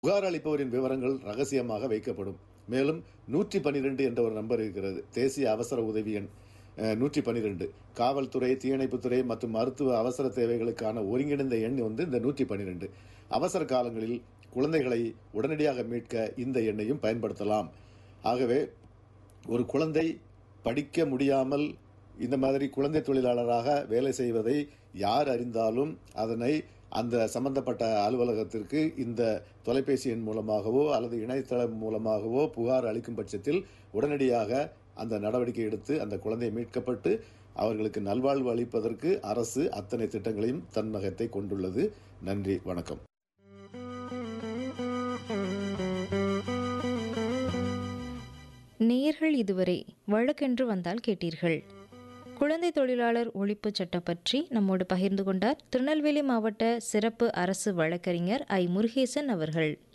புகார் அளிப்பவரின் விவரங்கள் ரகசியமாக வைக்கப்படும் மேலும் நூற்றி பனிரெண்டு என்ற ஒரு நம்பர் இருக்கிறது தேசிய அவசர உதவி எண் நூற்றி பனிரெண்டு காவல்துறை தீயணைப்புத்துறை மற்றும் மருத்துவ அவசர தேவைகளுக்கான ஒருங்கிணைந்த எண் வந்து இந்த நூற்றி பனிரெண்டு அவசர காலங்களில் குழந்தைகளை உடனடியாக மீட்க இந்த எண்ணையும் பயன்படுத்தலாம் ஆகவே ஒரு குழந்தை படிக்க முடியாமல் இந்த மாதிரி குழந்தை தொழிலாளராக வேலை செய்வதை யார் அறிந்தாலும் அதனை அந்த சம்பந்தப்பட்ட அலுவலகத்திற்கு இந்த தொலைபேசி எண் மூலமாகவோ அல்லது இணையதளம் மூலமாகவோ புகார் அளிக்கும் பட்சத்தில் உடனடியாக அந்த நடவடிக்கை எடுத்து அந்த குழந்தை மீட்கப்பட்டு அவர்களுக்கு நல்வாழ்வு அளிப்பதற்கு அரசு அத்தனை திட்டங்களையும் தன்னகத்தை கொண்டுள்ளது நன்றி வணக்கம் நேயர்கள் இதுவரை வழக்கென்று வந்தால் கேட்டீர்கள் குழந்தை தொழிலாளர் ஒழிப்பு சட்டம் பற்றி நம்மோடு பகிர்ந்து கொண்டார் திருநெல்வேலி மாவட்ட சிறப்பு அரசு வழக்கறிஞர் ஐ முருகேசன் அவர்கள்